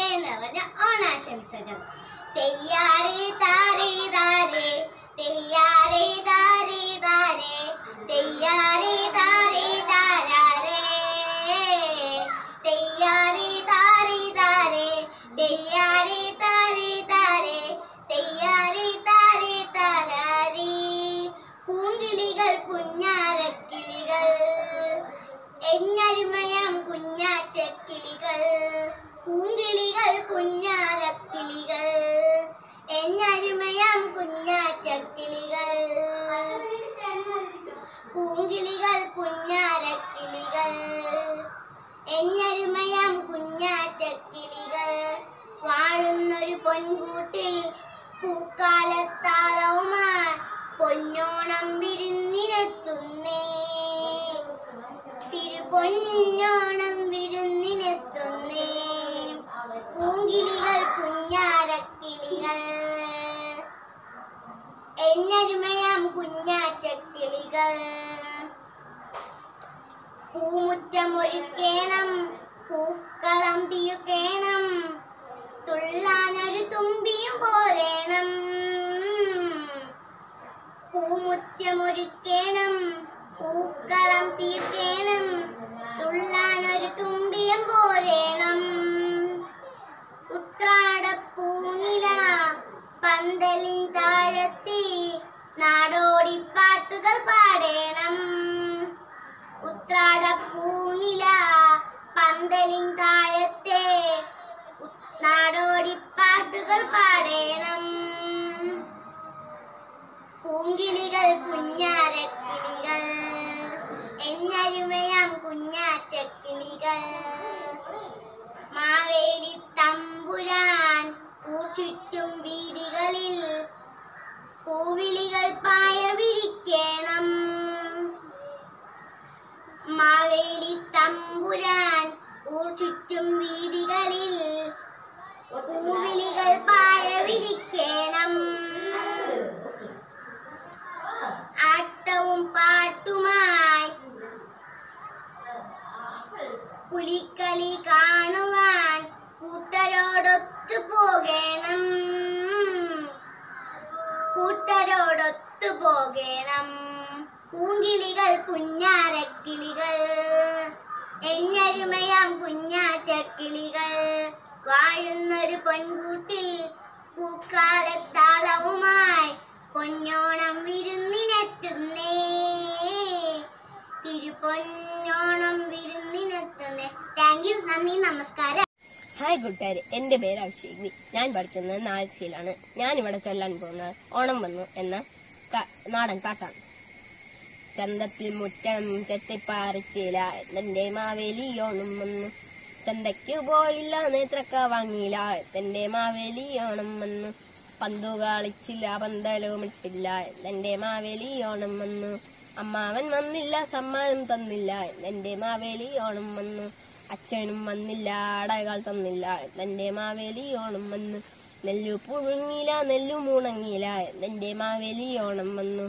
നിറഞ്ഞ ഓണാശംസകൾ തെയ്യാറേ താരേ താരേ തെയ്യാറേ താരേ താരേ തെയ്യാറേ താരേ താരാരേ തെയ്യാറേ താരേ താരേ തെയ്യാറേ താരേ താരേ തെയ്യാറേ താരേ താരാരേ പൂങ്കിളികൾ പുഞ്ഞാരക്കിളികൾ എന്നരുമയം കുഞ്ഞാറ്റക്കിളികൾ പൂങ്കിളികൾ പുഞ്ഞാരക്കിളികൾ എന്നരുമയം കുഞ്ഞാറ്റക്കിളികൾ പൂങ്കിളികൾ പുഞ്ഞാരക്കിളികൾ എന്നരുമയം കുഞ്ഞാറ്റക്കിളികൾ വാഴുന്നൊരു പൊൻകൂട്ടിൽ പൂക്കാലത്താളവുമായി പൊന്നോണം വിരുന്നിനെത്തുന്നേ തിരുപൊന്നോണം വിരുന്നിനെത്തുന്നേ പൂങ്കിളികൾ കുഞ്ഞാരക്കിളികൾ എന്നരുമയാം കുഞ്ഞാറ്റക്കിളികൾ പൂമുറ്റമൊരുക്കേണം പൂക്കളം തീർക്കേണം തുള്ളാനൊരു തുമ്പിയും പോരേണം പൂമുറ്റമൊരുക്കേണം പൂക്കളം തീർക്കേണം തുള്ളാനൊരു തുമ്പിയും പോരേണം ഉത്രാടപ്പൂനില പന്തലിൻ താഴത്തി നാടോടി പാട്ടുകൾ പാടേണം ഉത്രാടപ്പൂനില പന്തലിൻ താഴത്തെ ഉ- നാടോടി പാട്ടുകൾ പാടേണം പൂങ്കിളികൾ കുഞ്ഞാരക്കിളികൾ എന്നരുമയാം കുഞ്ഞാറ്റക്കിളികൾ മാവേലി തമ്പുരാൻ ഊർചുറ്റും വീതികളിൽ പൂവിളികൾ പായ വിരിക്കണം മാവേലി തമ്പുരാൻ ഊർചുറ്റും വീതികളിൽ പൂവിളികൾ പായ വിരിക്കണം ആട്ടവും പാട്ടുമായി പുലിക്കളി കാണുവാൻ കൂട്ടരോടൊത്തു പോകണം കൂട്ടരോടൊത്തു പോകണം പൂങ്കിളികൾ കുഞ്ഞാരക്കിളികൾ എന്നരുമയാം കുഞ്ഞാറ്റക്കിളികൾ വാഴുന്നൊരു പൊൻകൂട്ടിൽ പൂക്കാലത്താളവുമായി പൊന്നോണം വിരുന്നിനെത്തുന്നേ തിരുപൊന്നോണം വിരുന്നിനെത്തുന്നേ താങ്ക് യു നന്ദി നമസ്കാരം ഹായ് കൂട്ടുകാർ എൻ്റെ പേര് അഭിഷേക് ഞാൻ പഠിക്കുന്നത് നാൽസിയിലാണ് ഞാൻ ഇവിടെ ചൊല്ലാൻ പോകുന്നത് ഓണം വന്നു എന്ന ക- നാടൻ പാട്ടാണ് ചന്തത്തിൽ മുറ്റം ചെത്തിപ്പാറിച്ചില്ല എന്റെ മാവേലി ഓണം വന്നു ചന്തയ്ക്ക് പോയില്ല നേത്രക്ക വാങ്ങിയില്ല എന്റെ മാവേലി ഓണം വന്നു പന്തു കളിച്ചില്ല പന്തലവും ഇട്ടില്ല എന്റെ മാവേലി ഓണം വന്നു അമ്മാവൻ വന്നില്ല സമ്മാനം തന്നില്ല എന്റെ മാവേലി ഓണം വന്നു അച്ഛനും വന്നില്ല അടകൾ തന്നില്ല എന്റെ മാവേലി ഓണം വന്നു നെല്ലു പുഴുങ്ങിയില്ല നെല്ലു മുണങ്ങിയില്ല എന്റെ മാവേലി ഓണം വന്നു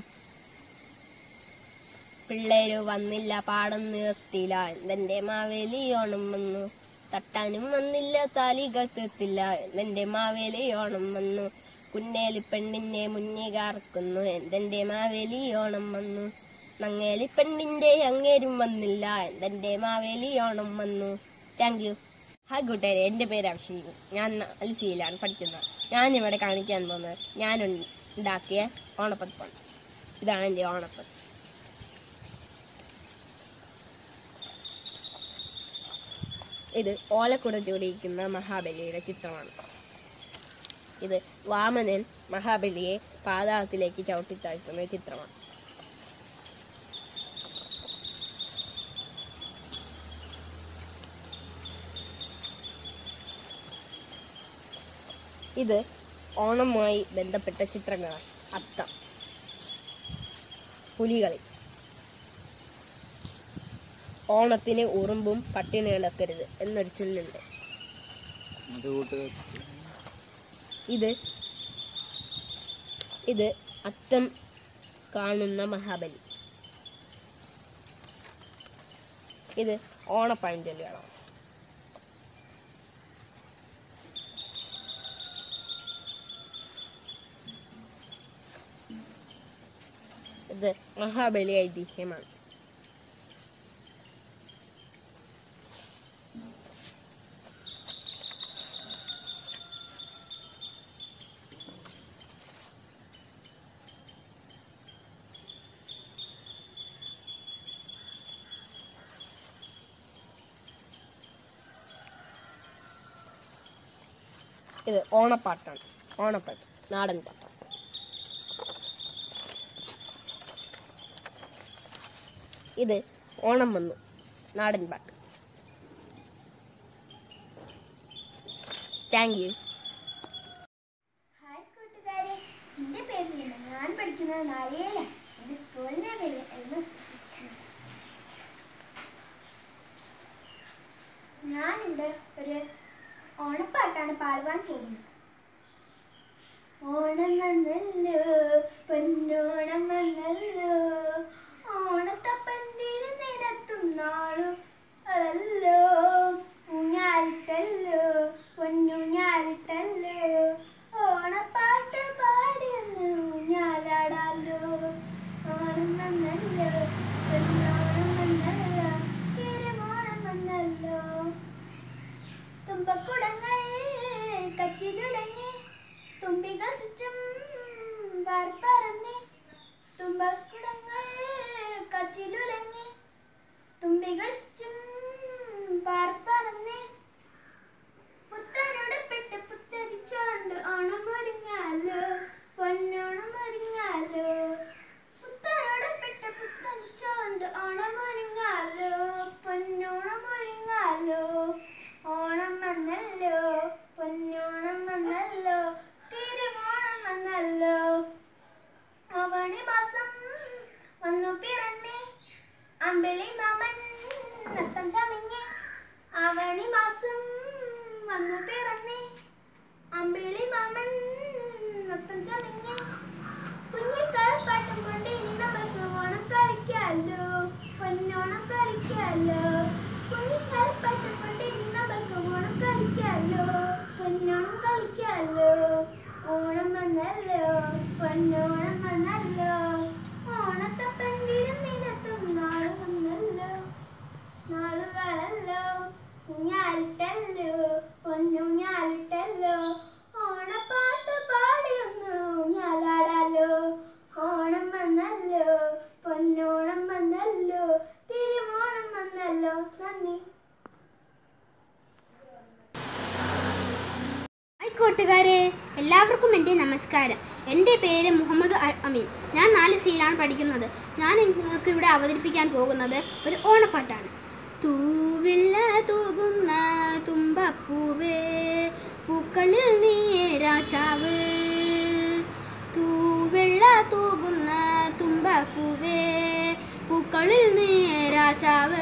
പിള്ളേര് വന്നില്ല പാടം നിർത്തിയില്ല എന്റെ മാവേലി ഓണം വന്നു തട്ടാനും വന്നില്ല താലികൾ തീർത്തില്ല എന്റെ മാവേലി ഓണം വന്നു കുന്നേലി പെണ്ണിനെ മുന്നേ കാർക്കുന്നു എന്റെ മാവേലി ഓണം വന്നു നങ്ങേലി പെണ്ണിന്റെ അങ്ങേരും വന്നില്ല എന്റെ മാവേലി ഓണം വന്നു താങ്ക് യു ഹായ് കൂട്ടുകാരെ എൻ്റെ പേര് അഭിഷേക് ഞാൻ അൽസിയിലാണ് പഠിക്കുന്നത് ഞാൻ ഇവിടെ കാണിക്കാൻ പോകുന്നത് ഞാൻ ഉണ്ടാക്കിയ ഓണപ്പത്താണ് ഇതാണ് എൻ്റെ ഓണപ്പത്ത് ഇത് ഓലക്കുട ചൂടിയിരിക്കുന്ന മഹാബലിയുടെ ചിത്രമാണ് ഇത് വാമനൻ മഹാബലിയെ പാതാളത്തിലേക്ക് ചവിട്ടിത്താഴ്ത്തുന്ന ചിത്രമാണ് ഇത് ഓണവുമായി ബന്ധപ്പെട്ട ചിത്രങ്ങളാണ് അത്തം പുലികളി ഓണത്തിന് ഉറുമ്പും പട്ടിണി കിടക്കരുത് എന്നൊരു ചൊല്ലുണ്ട് അത് കൂട്ടുകാർ ഇത് ഇത് അത്തം കാണുന്ന മഹാബലി ഇത് ഓണപ്പഴഞ്ചൊല്ലുകളാണ് ഇത് മഹാബലി ഐതിഹ്യമാണ് ഇത് ഓണപ്പാട്ടാണ് ഓണപ്പാട്ട് നാടൻ പാട്ടാണ് ഇത് ഓണം വന്നു നാടൻ പാട്ട് താങ്ക് യു ഹായ് കൂട്ടുകാരെ എൻ്റെ പേര് ലീന ഞാൻ പഠിക്കുന്നത് നാലികയിലാണ് എൻ്റെ സ്കൂളിൻ്റെ പേര് എം എസ് ഞാനിവിടെ ഒരു ഓണപ്പാട്ടാണ് പാടുവാൻ പോകുന്നത് ഓണം വന്നല്ലോ പൊന്നോണം വന്നല്ലോ ഓണത്തപ്പൻ്റെ നിരത്തും നാളും അളല്ലോ ഊഞ്ഞാലിട്ടല്ലോ പൊന്നൂഞ്ഞാലിട്ടല്ലോ ഓണപ്പാട്ട് പാടിയൊന്ന് ഊഞ്ഞാലാടാലോ ഓണം വന്നല്ലോ പൊന്നോണം വന്നല്ലോ തിരുവോണം വന്നല്ലോ തുമ്പക്കുടങ്ങൾ കച്ചിലുലങ്ങി തുമ്പികൾ ചുറ്റും വാർപ്പറന്നി തുമ്പക്കുടങ്ങൾ കച്ചിലുലങ്ങി തുമ്പികൾ ചുറ്റും പാർപ്പറന്നി പുത്തനുടുപ്പിട്ട് പുത്തരിച്ചോണ്ട് ഓണം ഒരുങ്ങാലോ പൊന്നോണം ഒരുങ്ങാലോ പുത്തനുടുപ്പിട്ട് പുത്തരിച്ചോണ്ട് ഓണം ഒരുങ്ങാലോ പൊന്നോണം ഒരുങ്ങാലോ ഓണം വന്നല്ലോ പൊന്നോണം വന്നല്ലോ തിരുവോണം വന്നല്ലോ അവണി മാസം വന്നു പിറന്നേ അമ്പിളി മാമൻ നൃത്തം ചമങ്ങി അവണി മാസം വന്നു പിറന്നേ അമ്പിളി മാമൻ നൃത്തം ചമങ്ങി കുഞ്ഞിക്കളപ്പാട്ടും കൊണ്ട് ഇനി നമുക്ക് ഓണം കളിക്കാലോ പൊന്നോണം കളിക്കാലോ കുഞ്ഞിക്കളപ്പാട്ടും കൊണ്ട് ഇനി നമുക്ക് ഓണം കളിക്കാലോ പൊന്നോണം കളിക്കാലോ ഓണം വന്നല്ലോ പൊന്നോണം വന്നല്ലോ ഓണത്തപ്പൻ വിരുന്നിനെത്തും നാള് വന്നല്ലോ നാളുകളല്ലോ ഞാലിട്ടല്ലോ പൊന്നു ഞാലിട്ടല്ലോ ഓണപ്പാട്ട് പാടിയൊന്നു ഞാലാടാലോ ഓണം വന്നല്ലോ പൊന്നോണം വന്നല്ലോ തിരുവോണം വന്നല്ലോ നന്ദി ഹായ് കൂട്ടുകാരെ എല്ലാവർക്കും എൻ്റെ നമസ്കാരം എൻ്റെ പേര് മുഹമ്മദ് അ- അമീൻ ഞാൻ നാല് സിയിലാണ് പഠിക്കുന്നത് ഞാൻ നിങ്ങൾക്ക് ഇവിടെ അവതരിപ്പിക്കാൻ പോകുന്നത് ഒരു ഓണപ്പാട്ടാണ് തൂവിള്ള തൂകുന്ന തുമ്പപ്പൂവേ പൂക്കളിൽ നീയേ രാജാവ് തൂവെള്ള തൂകുന്ന തുമ്പപ്പൂവേ പൂക്കളിൽ നീയേ രാജാവ്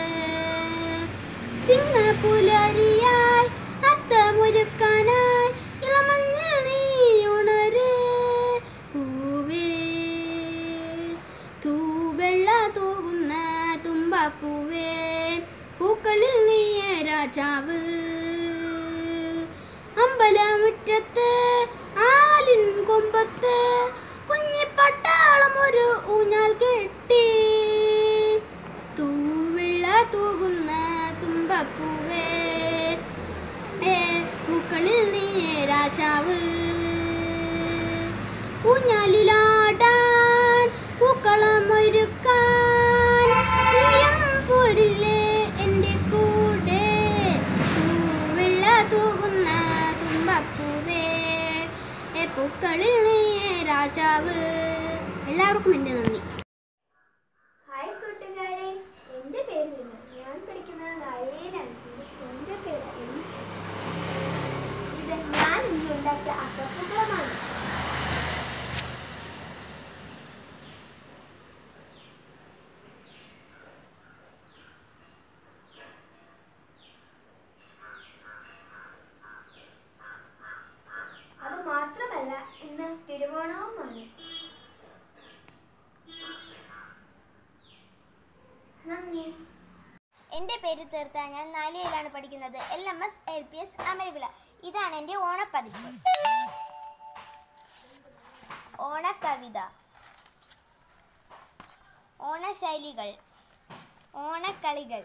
ചിങ്ങപ്പുലരിയായി അത്തമൊരുക്കാനായി ഇളമഞ്ഞിൽ നീ ഉണര് പൂവേ തൂവെള്ള തൂകുന്ന തുമ്പപ്പൂവേ പൂക്കളിൽ നീയേ രാജാവ് അമ്പലമുറ്റത്ത് ആലിൻ കൊമ്പത്ത് കുഞ്ഞിപ്പട്ടാളം ഒരു ഊഞ്ഞാൽ കെട്ടി തൂവെള്ള തൂകുന്ന തുമ്പപ്പൂവേ ഏ പൂക്കളിൽ നീ രാജാവ് ഊഞ്ഞാലിലാടാൻ പൂക്കളം ഒരുക്കാൻ നീയം പോരില്ലേ എൻ്റെ കൂടെ തൂവെള്ള തൂകുന്ന തുമ്പപ്പൂവേ ഏ പൂക്കളിൽ നീ രാജാവ് എല്ലാവർക്കും എൻ്റെ നന്ദി ഹായ് കൂട്ടുകാരെ എൻ്റെ പേര് ലിന ഞാൻ പഠിക്കുന്നത് നാലികയിലാണ് എൻ്റെ സ്കൂളിൻ്റെ പേര് എം എസ് ഇത് ഞാൻ ഇന്ന് ഉണ്ടാക്കിയ അക്കപ്പുകളമാണ് അത് മാത്രമല്ല ഇന്ന് തിരുവോണവുമാണ് നന്ദി എൻ്റെ പേര് തീർത്ത ഞാൻ നാലിയയിലാണ് പഠിക്കുന്നത് L M S L P S Amaravila ഇതാണ് എൻ്റെ ഓണപ്പതിപ്പ് ഓണക്കവിത ഓണശൈലികൾ ഓണക്കളികൾ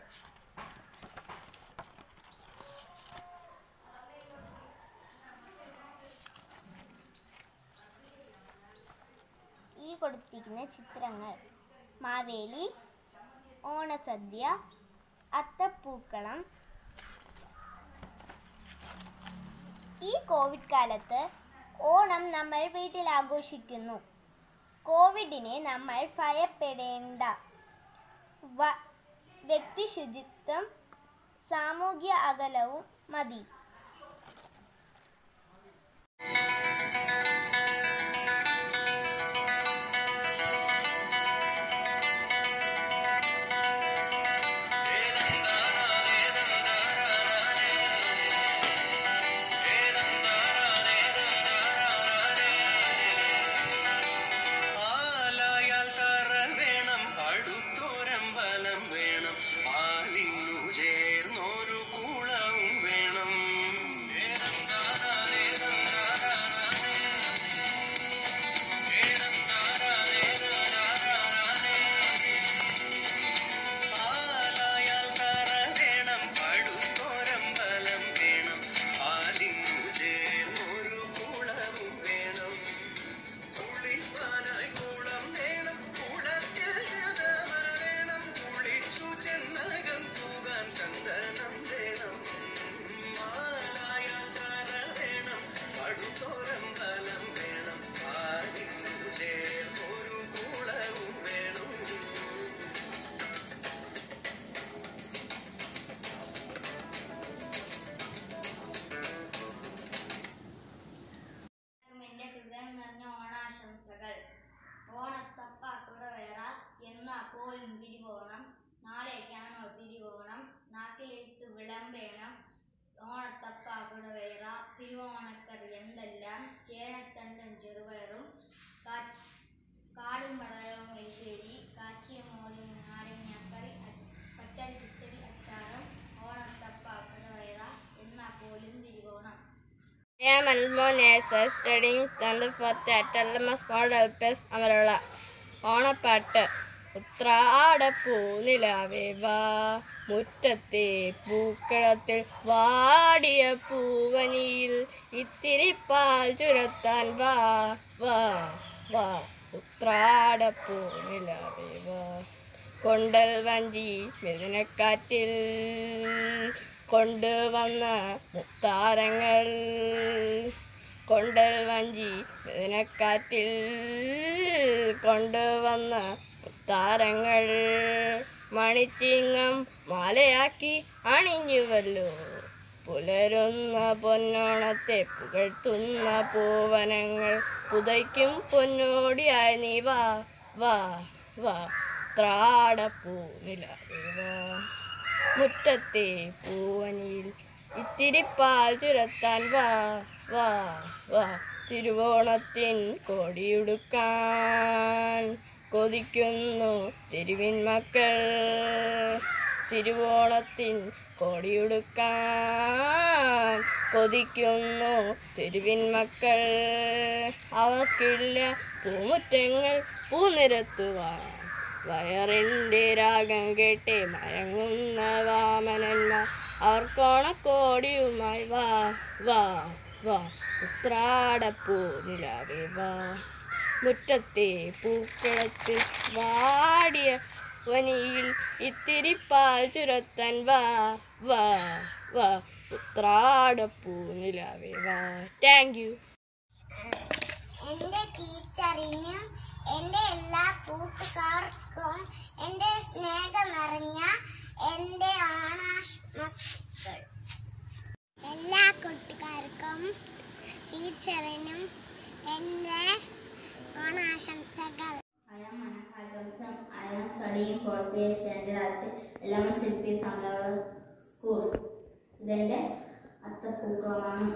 ഈ കൊടുത്തിരിക്കുന്ന ചിത്രങ്ങൾ മാവേലി ഓണസദ്യ അത്തപ്പൂക്കളം ഈ കോവിഡ് കാലത്ത് ഓണം നമ്മൾ വീട്ടിൽ ആഘോഷിക്കുന്നു കോവിഡിനെ നമ്മൾ ഭയപ്പെടേണ്ട വ- വ്യക്തി ശുചിത്വം സാമൂഹ്യ അകലവും മതി പാലായാൽ തറ വേണം അടുത്തോരമ്പലം വേണം പാലിനു ചേർന്നൊരു കുളവും വേണം പാലായാൽ തറ വേണം അടുത്തോരമ്പലം വേണം പാലിനു ചേർന്നൊരു കുളവും വേണം കുളിപ്പാനായി കുളം വേണം കുളത്തിൽ ചതവര വേണം കുളിച്ചു ചെന്നകം പോകാൻ ചന്ദനം വേണം മാലായ കര വേണം അടുത്തോരം ഫലം വേണം ആരിന്നു ചേർന്നൊരു കുളവും വേണം എൻ്റെ ഹൃദയം നിറഞ്ഞ ഓണാശംസകൾ ഓണത്തപ്പ തുടവേറ എന്ന പോലും തിരുവോണം നാളേക്കാണോ തിരുവോണം നാക്കിലിട്ട് വിളമ്പേണം ഓണത്തപ്പ കുടവേറ തിരുവോണക്കറി എന്തെല്ലാം ചേനത്തണ്ടും ചെറുപയറും കാച്ച് കാടും പടലവും എരിശ്ശേരി കാച്ചിയ മോരും നാരങ്ങാക്കറി അ- പച്ചടി കിച്ചടി അച്ചാറും ഓണത്തപ്പ കുടവേറ എന്ന പോലും Thiruvonam I am Anmon Nesser, studying standard fourth at LMS Model Plus Amaravila ഓണപ്പാട്ട് ഉത്രാടപ്പൂ നിലാവേ വാ മുറ്റത്തെ പൂക്കളത്തിൽ വാടിയ പൂവനിയിൽ ഇത്തിരി പാൽ ചുരത്താൻ വാ വാ വാ ഉത്രാടപ്പൂ നിലാവേ വാ കൊണ്ടൽ വഞ്ചി മിഥുനക്കാറ്റിൽ കൊണ്ടുവന്ന മുത്താരങ്ങൾ കൊണ്ടൽ വഞ്ചി മിഥുനക്കാറ്റിൽ കൊണ്ടുവന്ന മുത്താരങ്ങൾ മണിച്ചിങ്ങം മാലയാക്കി അണിഞ്ഞുവല്ലോ പുലരുന്ന പൊന്നോണത്തെ പുകഴ്ത്തുന്ന പൂവനങ്ങൾ പുതയ്ക്കും പൊന്നോടിയായി നീ വാ വാ വാ ത്രാടപ്പൂ നിലാവേ വാ മുറ്റത്തെ പൂവനിയിൽ ഇത്തിരി പാൽ ചുരത്താൻ വാ വാ വാ തിരുവോണത്തിൻ കൊടിയുടുക്കാൻ കൊതിക്കുന്നു തെരുവിൻ മക്കൾ തിരുവോണത്തിൻ കൊടിയുടുക്കാൻ കൊതിക്കുന്നു തെരുവിൻ മക്കൾ അവർക്കില്ല പൂമുറ്റങ്ങൾ പൂനിരത്തുവാൻ വയറിൻ്റെ രാഗം കേട്ട് മയങ്ങുന്ന വാമനന്മാർ അവർക്കോണക്കോടിയുമായി വാ വാ വാ ഉത്രാടപ്പൂ നിലാവേ വാ മുറ്റത്തെ പൂക്കളത്തിൽ വാടിയ വനിയിൽ ഇത്തിരി പാൽ ചുരത്താൻ വാ വാ വാ ഉത്രാടപ്പൂ നിലാവേ വാ താങ്ക് യു എൻ്റെ ടീച്ചറിനും എൻ്റെ എല്ലാ കൂട്ടുകാർക്കും എൻ്റെ സ്നേഹം നിറഞ്ഞ എൻ്റെ ഓണാശംസകൾ എല്ലാ കൂട്ടുകാർക്കും ടീച്ചറിനും എൻ്റെ ഓണാശംസകൾ I am Manaka Johnson. I am studying fourth year standard at LMS LP സമരവള സ്കൂൾ ഇതെൻ്റെ അത്തപ്പൂക്കളമാണ്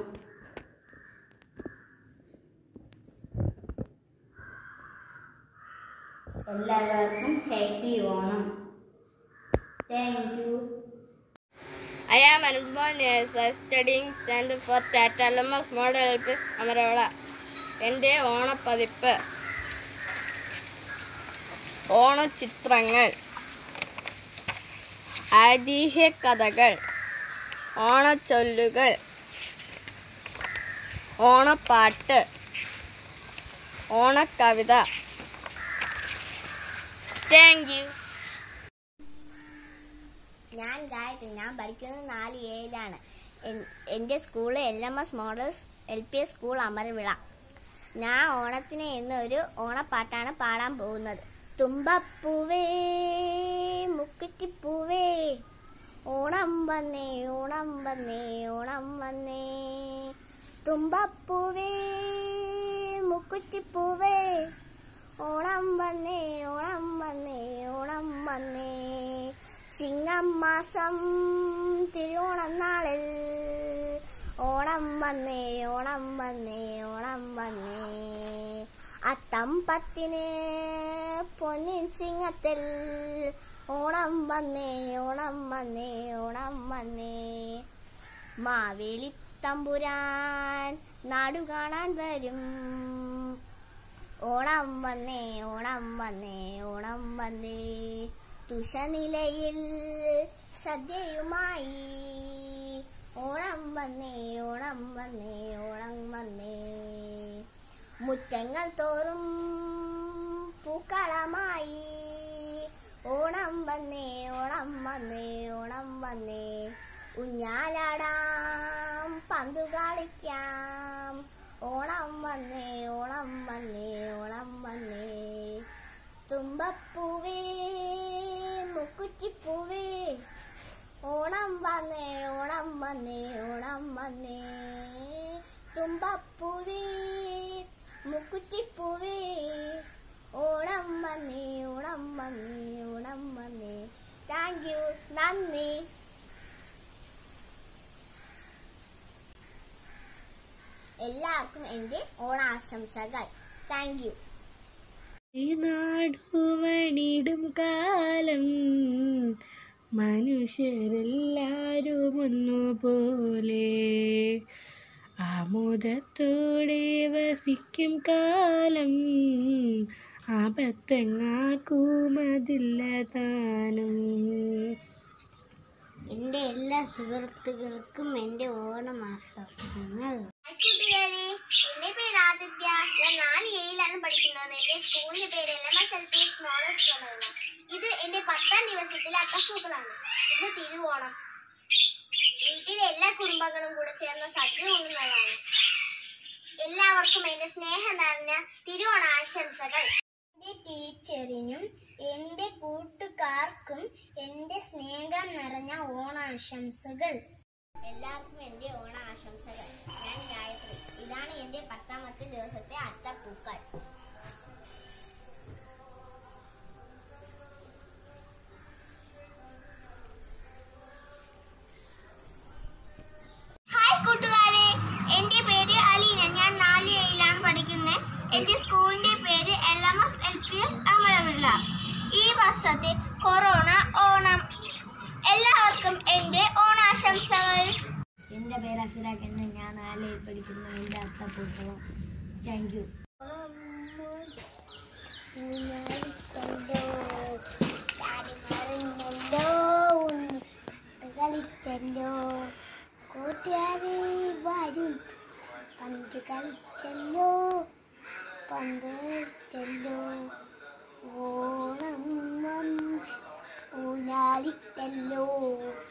എല്ലാവർക്കും happy Onam thank you I am Anusman Nesa, studying standard for Tatalamas Model LPS അമരവള എൻ്റെ ഓണപ്പതിപ്പ് ഓണച്ചിത്രങ്ങൾ ഐതിഹ്യ കഥകൾ ഓണച്ചൊല്ലുകൾ ഓണപ്പാട്ട് ഓണക്കവിത താങ്ക് യു ഞാൻ ഗായത്രി ഞാൻ പഠിക്കുന്നത് നാല് ഏഴിലാണ് എൻ്റെ school L M S models L P S school Amaravila ഞാൻ ഓണത്തിന് ഇന്ന് ഒരു ഓണപ്പാട്ടാണ് പാടാൻ പോകുന്നത് തുമ്പപ്പൂവേ മുക്കുറ്റിപ്പൂവേ ഓണം വന്നേ ഓണം വന്നേ ഓണം വന്നേ തുമ്പപ്പൂവേ മുക്കുറ്റിപ്പൂവേ ഓണം വന്നേ ഓണം വന്നേ ഓണം വന്നേ ചിങ്ങം മാസം തിരുവോണം നാളിൽ ഓണം വന്നേ ഓണം വന്നേ ഓണം വന്നേ അത്തം പത്തിന് പൊന്നിൻ ചിങ്ങത്തിൽ ഓണം വന്നേ ഓണം വന്നേ ഓണം വന്നേ മാവേലി തമ്പുരാൻ നാടു കാണാൻ വരും ഓണം വന്നേ ഓണം വന്നേ ഓണം വന്നേ തുഷനിലയിൽ സദ്യയുമായി ഓണം വന്നേ ഓണം വന്നേ ഓണം വന്നേ മുറ്റങ്ങൾ തോറും പൂക്കളമായി ഓണം വന്നേ ഓണം വന്നേ ഓണം വന്നേ ഊഞ്ഞാലാടാം പന്തു കളിക്കാം ഓണം വന്നേ ഓണം വന്നേ ഓണം വന്നേ തുമ്പപ്പൂവേ മുക്കുറ്റിപ്പൂവേ ഓണം വന്നേ ഓണം വന്നേ ഓണം വന്നേ തുമ്പപ്പൂവേ മുക്കുറ്റിപ്പൂവേ ഓണം വന്നേ ഓണം വന്നേ ഓണം വന്നേ താങ്ക് യു നന്ദി എല്ലാവർക്കും എൻ്റെ ഓണാശംസകൾ താങ്ക് യു നാടുവണിടും കാലം മനുഷ്യരെല്ലാരും ഒന്നുപോലെ ആമോദത്തോടെ വസിക്കും കാലം ആപത്തങ്ങാക്കുമതില്ല താനും എൻ്റെ എല്ലാ സുഹൃത്തുക്കൾക്കും എൻ്റെ ഓണം ആശംസകൾ കൂട്ടുകാരെ എന്റെ പേര് ആദിത്യ ഞാൻ നാല് ഏഴിലാണ് പഠിക്കുന്നത് എന്റെ സ്കൂളിന്റെ പേര് L M S L P small സ്കൂളാണ് ഇത് എന്റെ പത്താം ദിവസത്തിലെ അക്കസൂക്കളാണ് ഇന്ന് തിരുവോണം വീട്ടിലെ എല്ലാ കുടുംബങ്ങളും കൂടെ ചേർന്ന് സദ്യ ഉണ്ണുന്നതാണ് എല്ലാവർക്കും എന്റെ സ്നേഹം നിറഞ്ഞ തിരുവോണ ആശംസകൾ എൻ്റെ ടീച്ചറിനും എൻ്റെ കൂട്ടുകാർക്കും എൻ്റെ സ്നേഹം നിറഞ്ഞ ഓണാശംസകൾ എല്ലാവർക്കും എൻ്റെ ഓണാശംസകൾ ഞാൻ ഗായത്രി ഇതാണ് എൻ്റെ പത്താമത്തെ ദിവസത്തെ അത്തപ്പൂക്കൾ ഹായ് കൂട്ടുകാരെ എന്റെ പേര് അലീന ഞാൻ നാല് ഏഴിലാണ് പഠിക്കുന്നത് എന്റെ സ്കൂളിന്റെ പേര് L M S L P S Amaravila ഈ വർഷത്തെ കൊറോണ ഓണം എല്ലാവർക്കും എന്റെ ഓണാശംസകൾ എൻ്റെ പേര് അഫിറാഖ് എന്ന് ഞാൻ നാലിൽ പഠിക്കുന്ന എൻ്റെ അത്തപ്പൂക്കളും താങ്ക് യു കളിച്ചല്ലോ കൂട്ടുകാരെ വരും പന്ത് കളിച്ചല്ലോ പന്ത് കളിച്ചല്ലോ ഓണം വന്ന് ഊഞ്ഞാലിട്ടല്ലോ